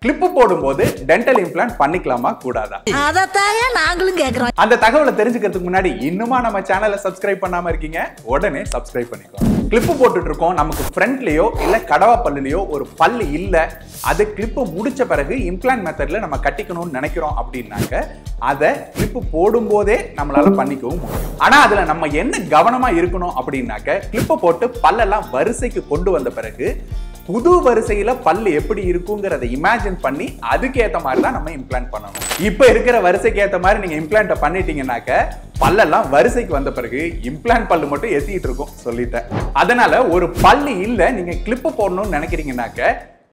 clip போடும்போது dental implant பண்ணிக்கலாமா கூடாதா அதத்தாயா நாங்களும் கேக்குறோம் அந்த தகவலை தெரிஞ்சுக்கிறதுக்கு முன்னாடி இன்னுமா நம்ம சேனலை சப்ஸ்கிரைப் பண்ணாம இருக்கீங்க உடனே சப்ஸ்கிரைப் பண்ணிக்கோங்க கிளிப்பு போட்டுட்டு இருக்கோம் நமக்கு ஃப்ரண்ட்லயோ இல்ல கடவா பல்லுலயோ ஒரு பல்லு இல்ல அது கிளிப்பு முடிச்ச பிறகு இம்ப்ளான்ட் மெத்தட்ல நம்ம கட்டிக்கணும்னு நினைக்கிறோம் அப்படின்னாக்க அதை கிளிப்பு போடும்போதே நம்மளால பண்ணிக்கவும் முடியும் ஆனா அதுல நம்ம என்ன கவனமா இருக்கணும் அப்படின்னாக்க கிளிப்பை போட்டு பல்லெல்லாம் வரிசைக்கு கொண்டு வந்த பிறகு புது வரிசையில பல்லு எப்படி இருக்குங்கிறத இமேஜின் பண்ணி அதுக்கு ஏத்த மாதிரி தான் நம்ம இம்ப்ளான்ட் பண்ணணும் இப்ப இருக்கிற வரிசைக்கு ஏத்த மாதிரி நீங்க இம்ப்ளான்ட்ட பண்ணிட்டீங்கன்னாக்க பல்லெல்லாம் வரிசைக்கு வந்த பிறகு இம்ப்ளான்ட் பல்லு மட்டும் எத்திட்டு இருக்கும் சொல்லிட்டேன் அதனால ஒரு பல்லு இல்ல நீங்க கிளிப்பு போடணும்னு நினைக்கிறீங்கன்னாக்க